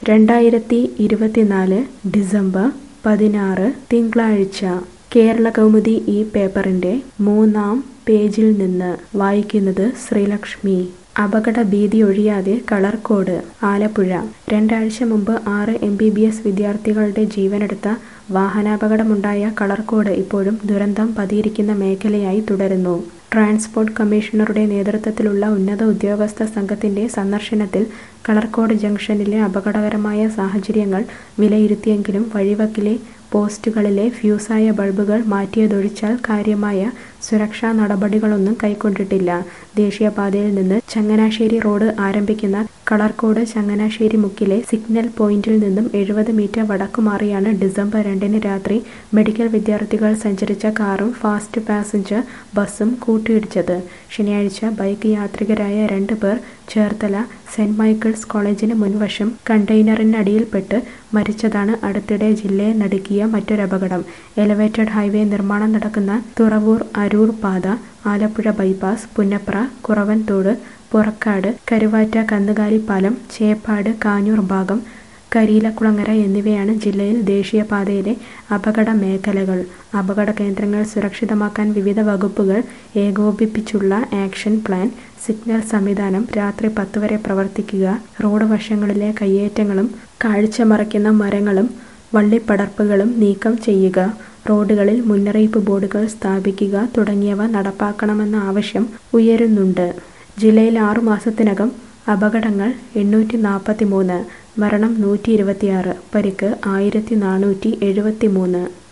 രണ്ടായിരത്തി ഇരുപത്തിനാല് ഡിസംബർ പതിനാറ് തിങ്കളാഴ്ച കേരള കൗമുദി ഈ പേപ്പറിന്റെ മൂന്നാം പേജിൽ നിന്ന് വായിക്കുന്നത് ശ്രീലക്ഷ്മി അപകട ഭീതി ഒഴിയാതെ കളർകോട് ആലപ്പുഴ രണ്ടാഴ്ച മുമ്പ് ആറ് എം ബി ബി എസ് വിദ്യാർത്ഥികളുടെ ജീവനെടുത്ത വാഹനാപകടമുണ്ടായ കളർകോട് ഇപ്പോഴും ദുരന്തം പതിയിരിക്കുന്ന മേഖലയായി തുടരുന്നു ട്രാൻസ്പോർട്ട് കമ്മീഷണറുടെ നേതൃത്വത്തിലുള്ള ഉന്നത ഉദ്യോഗസ്ഥ സംഘത്തിന്റെ സന്ദർശനത്തിൽ കളർകോട് ജംഗ്ഷനിലെ അപകടകരമായ സാഹചര്യങ്ങൾ വിലയിരുത്തിയെങ്കിലും വഴിവക്കിലെ പോസ്റ്റുകളിലെ ഫ്യൂസായ ബൾബുകൾ മാറ്റിയതൊഴിച്ചാൽ കാര്യമായ സുരക്ഷാ നടപടികളൊന്നും കൈക്കൊണ്ടിട്ടില്ല ദേശീയപാതയിൽ നിന്ന് ചങ്ങനാശ്ശേരി റോഡ് ആരംഭിക്കുന്ന കളർകോട് ചങ്ങനാശ്ശേരി മുക്കിലെ സിഗ്നൽ പോയിന്റിൽ നിന്നും എഴുപത് മീറ്റർ വടക്കുമാറിയാണ് ഡിസംബർ രണ്ടിന് രാത്രി മെഡിക്കൽ വിദ്യാർത്ഥികൾ സഞ്ചരിച്ച കാറും ഫാസ്റ്റ് പാസഞ്ചർ ബസ്സും കൂട്ടിയിടിച്ചത് ശനിയാഴ്ച ബൈക്ക് യാത്രികരായ രണ്ട് പേർ ചേർത്തല സെന്റ് മൈക്കിൾസ് കോളേജിന് മുൻവശം കണ്ടെയ്നറിനടിയിൽപ്പെട്ട് മരിച്ചതാണ് അടുത്തിടെ ജില്ലയെ നടുക്കിയ മറ്റൊരപകടം എലവേറ്റഡ് ഹൈവേ നിർമ്മാണം നടക്കുന്ന തുറവൂർ അരൂർ പാത ആലപ്പുഴ ബൈപ്പാസ് പുന്നപ്ര കുറവൻതോട് പുറക്കാട് കരുവാറ്റ കന്നുകാലിപ്പാലം ചേപ്പാട് കാഞ്ഞൂർ ഭാഗം കരിയിലക്കുളങ്ങര എന്നിവയാണ് ജില്ലയിൽ ദേശീയപാതയിലെ അപകട മേഖലകൾ അപകട കേന്ദ്രങ്ങൾ സുരക്ഷിതമാക്കാൻ വിവിധ വകുപ്പുകൾ ഏകോപിപ്പിച്ചുള്ള ആക്ഷൻ പ്ലാൻ സിഗ്നൽ സംവിധാനം രാത്രി പത്ത് വരെ പ്രവർത്തിക്കുക റോഡ് വശങ്ങളിലെ കയ്യേറ്റങ്ങളും കാഴ്ച മറയ്ക്കുന്ന മരങ്ങളും വള്ളിപ്പടർപ്പുകളും നീക്കം ചെയ്യുക റോഡുകളിൽ മുന്നറിയിപ്പ് ബോർഡുകൾ സ്ഥാപിക്കുക തുടങ്ങിയവ നടപ്പാക്കണമെന്ന ആവശ്യം ഉയരുന്നുണ്ട് ജില്ലയിൽ ആറു മാസത്തിനകം അപകടങ്ങൾ എണ്ണൂറ്റി നാൽപ്പത്തി മൂന്ന് മരണം നൂറ്റി ഇരുപത്തിയാറ് പരിക്ക് ആയിരത്തി നാനൂറ്റി എഴുപത്തി മൂന്ന്